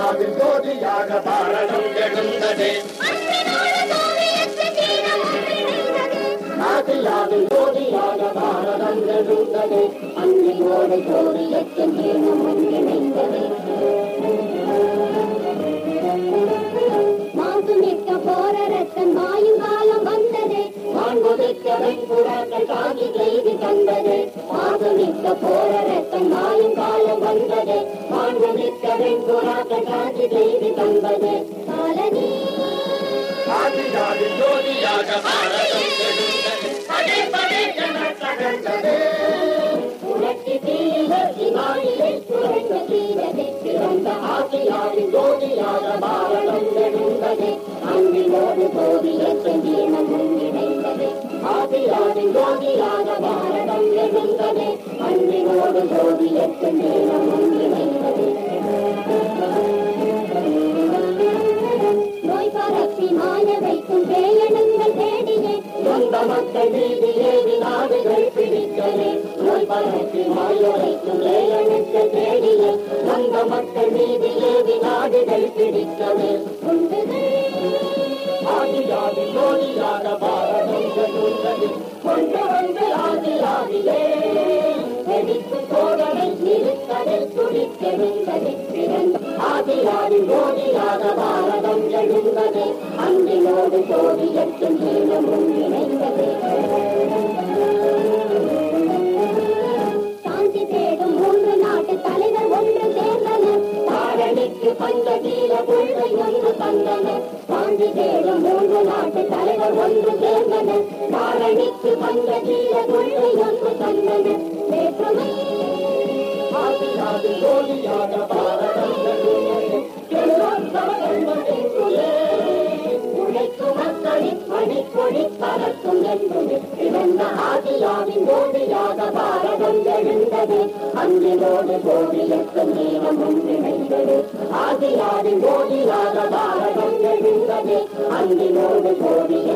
ஆதியாவில் ஜோதியாக பாரதம் எழுந்ததே ஆதியாவில் ஜோதியாக பாரதம் எழுந்ததே அன்னையோடு சோரியத்தின் தீனம் ஒன்றிணைந்தது மாசுமிக்க போர ரத்தம் மாயும் காலம் வந்ததே மாண்புமிக்க வெண்புறாக்கள் காட்சி செய்து தந்தது மாசுமிக்க போர ரத்தம் மாயும் காலம் வந்தது மாண்புமிக்க வெண்புறாக்கள் காட்சி செய்து தந்தது காலனி ஆதியாவில் ஜோதியாக பாரதம் எழுந்தது படே படே என தகர்ந்தது புரட்சி தீயிலே இமாயிலே சுரங்க தீரதே பிறந்த ஆசியாவின் ஜோதியாக பாரதம் எழுந்தது அன்பினோடு சோவியத்தின் தீனம் ஒன்றிணைந்தது ஆசியாவின் ஜோதியாக பாரதம் எழுந்தது அன்பினோடு சோவியத்தின் தீனம் ஒன்றிணைந்தது நோய் பரப்பி மாய வைக்கும் பேயணங்கள் தேடியே சொந்த மக்கள் மீது ஏறி நாடுகள் பிடிக்கவே நோய் பரப்பி மாயோரைக்கும் ஏழனுக்கு தேடிய சொந்த மக்கள் மீது ஏறி நாடுகள் பிடிக்கவே குண்டுகள் ஆதியாவில் ஜோதியாக பாரதம் எழுந்தது கொண்டு வந்து ஆதியாவிலே வெடித்து சோதனை நிறுத்ததை துடிக்க நின்றது பிறந்த ஆதியாவில் ஜோதியாக பாரதம் எழுந்தது அன்பினோடு சோதியத்தின் நீளம் ஒன்றிணைந்தது சாந்தி தேடும் மூன்று நாட்டு தலைவர் ஒன்று சேர்ந்தனர் காரணிக்கு பஞ்சகீல கொள்கை ஒன்று தந்தனர் காந்தி தேடும் மூன்று நாட்டு தலைவர் ஒன்று சேர்ந்தனர் காரணிக்கு பஞ்சகீல கொள்கை ஒன்று தந்தனர் வேற்றுமை ஆசியாவில் ஜோதியாக பாரதம் எழுந்தது. எல்லோர் சமதர்மத்திற்குள்ளே உழைக்கும் மக்களின் மணிப்பொழி பறக்கும் என்பது பிறந்த ஆசியாவின் ஜோதியாக பாரதம் எழுந்தது அன்பினோடு கோவிலுக்கும் நேரம் ஒன்றிணைந்தது ஆசியாவின் ஜோதியாக பாரதம் எழுந்தது அன்பினோடு கோவிலுக்கும்